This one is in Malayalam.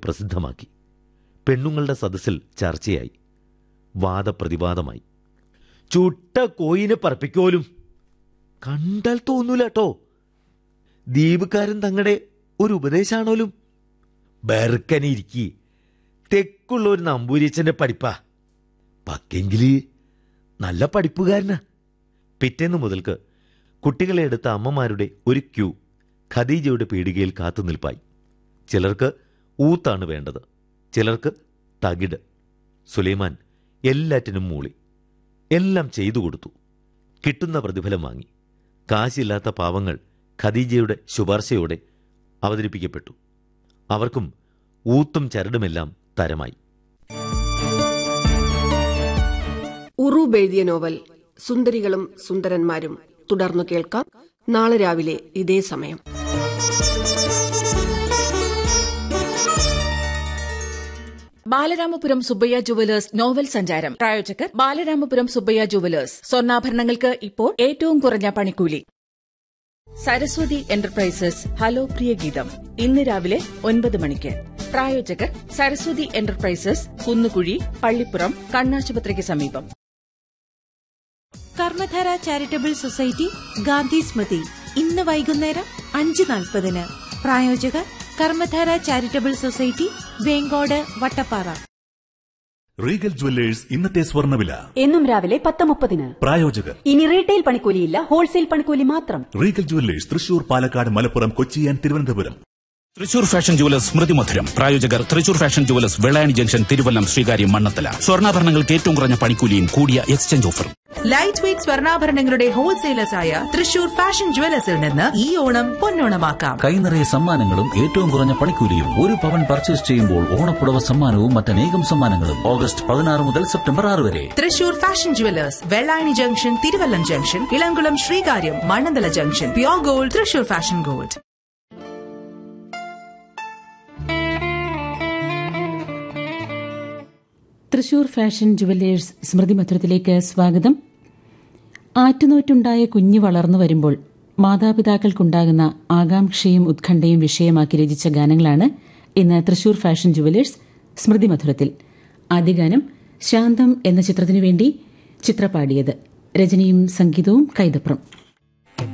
പ്രസിദ്ധമാക്കി പെണ്ണുങ്ങളുടെ സദസ്സിൽ ചർച്ചയായി വാദപ്രതിവാദമായി ചുട്ട കോയിനെ പറപ്പിക്കോലും കണ്ടാൽ തോന്നൂല കേട്ടോ ദ്വീപുകാരൻ തങ്ങളുടെ ഒരു ഉപദേശാണോലും ബെർക്കനിരിക്കി തെക്കുള്ള ഒരു നമ്പൂരിച്ചന്റെ പഠിപ്പാ പക്കെങ്കില് നല്ല പഠിപ്പുകാരനാ പിറ്റേന്ന് മുതൽക്ക് കുട്ടികളെ എടുത്ത അമ്മമാരുടെ ഒരു ക്യൂ ഖദീജയുടെ പീടികയിൽ കാത്തുനിൽപ്പായി ചിലർക്ക് ഊത്താണ് വേണ്ടത് ചിലർക്ക് തകിട് സുലൈമാൻ എല്ലാറ്റിനും മൂളി എല്ലാം ചെയ്തു കൊടുത്തു കിട്ടുന്ന പ്രതിഫലം വാങ്ങി കാശില്ലാത്ത പാവങ്ങൾ ഖദീജയുടെ ശുപാർശയോടെ അവതരിപ്പിക്കപ്പെട്ടു അവർക്കും ഊത്തും ചരടുമെല്ലാം തരമായി ഉറൂബ് എഴുതിയ നോവൽ സുന്ദരികളും സുന്ദരന്മാരും തുടർന്നു കേൾക്കാം നാളെ രാവിലെ ഇതേ സമയം ബാലരാമപുരം സുബ്ബയ്യ ജുവലേഴ്സ് നോവൽ സഞ്ചാരം പ്രായോജകർ ബാലരാമപുരം സുബ്ബയ്യ ജുവലേഴ്സ് സ്വർണ്ണാഭരണങ്ങൾക്ക് ഇപ്പോൾ ഏറ്റവും കുറഞ്ഞ പണിക്കൂലി സരസ്വതി എന്റർപ്രൈസസ് ഹലോ പ്രിയ ഗീതം ഇന്ന് രാവിലെ ഒൻപത് മണിക്ക് പ്രായോജകർ സരസ്വതി എന്റർപ്രൈസസ് കുന്നുകുഴി പള്ളിപ്പുറം കണ്ണാശുപത്രിക്ക് സമീപം കർമ്മധാര ചാരിറ്റബിൾ സൊസൈറ്റി ഗാന്ധി സ്മൃതി ഇന്ന് വൈകുന്നേരം അഞ്ച് നാൽപ്പതിന് പ്രായോജകർ Karmadhara charitable society Venkode Vattappara Regal jewellers ഇന്നത്തെ സ്വർണ്ണവില എന്നും രാവിലെ പത്ത് മുപ്പതിന് പ്രായോജകർ ഇനി റീറ്റെയിൽ പണിക്കൂലിയില്ല ഹോൾസെയിൽ പണിക്കൂലി മാത്രം Regal jewellers Thrissur Palakkad Malappuram Kochi and Thiruvananthapuram Thrissur fashion jewellers Smriti Madhuram പ്രായോജകർ Thrissur fashion jewellers Vellayani junction Thiruvallam Sreekaryam Mannanthala സ്വർണ്ണാഭരണങ്ങൾക്ക് ഏറ്റവും കുറഞ്ഞ പണിക്കൂലിയും കൂടിയ എക്സ്ചേഞ്ച് ഓഫറും ലൈറ്റ് വെയ്റ്റ് സ്വർണ്ണാഭരണങ്ങളുടെ ഹോൾസെയിലേഴ്സായ തൃശൂർ ഫാഷൻ ജുവലേഴ്സിൽ നിന്ന് ഈ ഓണം പൊന്നോണമാക്കാം കൈനിറയെ സമ്മാനങ്ങളും ഏറ്റവും കുറഞ്ഞ പണിക്കൂലിയും ഒരു പവൻ പർച്ചേസ് ചെയ്യുമ്പോൾ ഓണപ്പുടവ സമ്മാനവും മറ്റനേകം സമ്മാനങ്ങളും ഓഗസ്റ്റ് പതിനാറ് മുതൽ സെപ്റ്റംബർ ആറ് വരെ Thrissur fashion jewellers Vellayani junction Thiruvallam junction Ilamkulam Sreekaryam Mannanthala junction pure gold Thrissur fashion gold Thrissur fashion jewellers Smriti മധുരത്തിലേക്ക് സ്വാഗതം ആറ്റുനോറ്റുണ്ടായ കുഞ്ഞ് വളർന്നു വരുമ്പോൾ മാതാപിതാക്കൾക്കുണ്ടാകുന്ന ആകാംക്ഷയും ഉത്കണ്ഠയും വിഷയമാക്കി രചിച്ച ഗാനങ്ങളാണ് ഇന്ന് തൃശൂർ ഫാഷൻ ജുവല്ലേഴ്സ് സ്മൃതി മധുരത്തിൽ ആദ്യ ഗാനം ശാന്തം എന്ന ചിത്രത്തിനു വേണ്ടി ചിത്രപാടിയത് രചനയും സംഗീതവും കൈതപ്രം